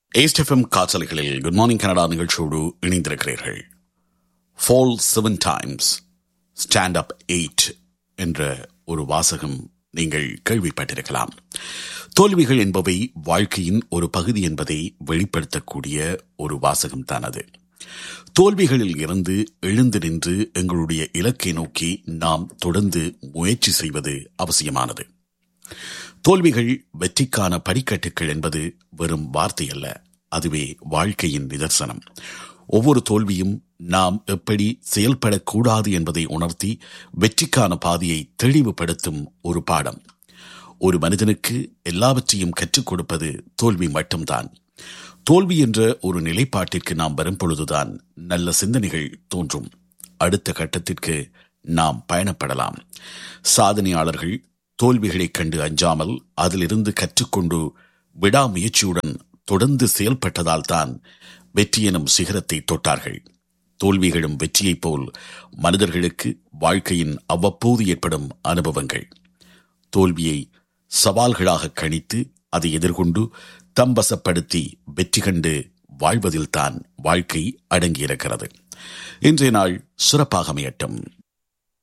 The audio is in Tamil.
ஏஸ்டெஃப்எம் காற்றலைகளில் குட் மார்னிங் கனடா நிகழ்ச்சியோடு இணைந்திருக்கிறீர்கள் fall seven times stand up eight என்ற ஒரு வாசகம் நீங்கள் கேள்விப்பட்டிருக்கலாம் தோல்விகள் என்பவை வாழ்க்கையின் ஒரு பகுதி என்பதை வெளிப்படுத்தக்கூடிய ஒரு வாசகம் தான் அது தோல்விகளில் இருந்து எழுந்து நின்று எங்களுடைய இலக்கை நோக்கி நாம் தொடர்ந்து முயற்சி செய்வது அவசியமானது தோல்விகள் வெற்றிக்கான படிக்கட்டுகள் என்பது வெறும் வார்த்தை அல்ல அதுவே வாழ்க்கையின் நிதர்சனம் ஒவ்வொரு தோல்வியும் நாம் எப்படி செயல்படக்கூடாது என்பதை உணர்த்தி வெற்றிக்கான பாதையை தெளிவுபடுத்தும் ஒரு பாடம் ஒரு மனிதனுக்கு எல்லாவற்றையும் கற்றுக் கொடுப்பது தோல்வி மட்டும்தான் தோல்வி என்ற ஒரு நிலைப்பாட்டிற்கு நாம் வரும் பொழுதுதான் நல்ல சிந்தனைகள் தோன்றும் அடுத்த கட்டத்திற்கு நாம் பயணப்படலாம் சாதனையாளர்கள் தோல்விகளைக் கண்டு அஞ்சாமல் அதிலிருந்து கற்றுக்கொண்டு விடாமுயற்சியுடன் தொடர்ந்து செயல்பட்டதால் தான் வெற்றி எனும் சிகரத்தை தொட்டார்கள் தோல்விகளும் வெற்றியைப் போல் மனிதர்களுக்கு வாழ்க்கையின் அவ்வப்போது ஏற்படும் அனுபவங்கள் தோல்வியை சவால்களாக கணித்து அதை எதிர்கொண்டு தம்பசப்படுத்தி வெற்றி கண்டு வாழ்வதில்தான் வாழ்க்கை அடங்கியிருக்கிறது இன்றைய நாள் சிறப்பாக அமையட்டும்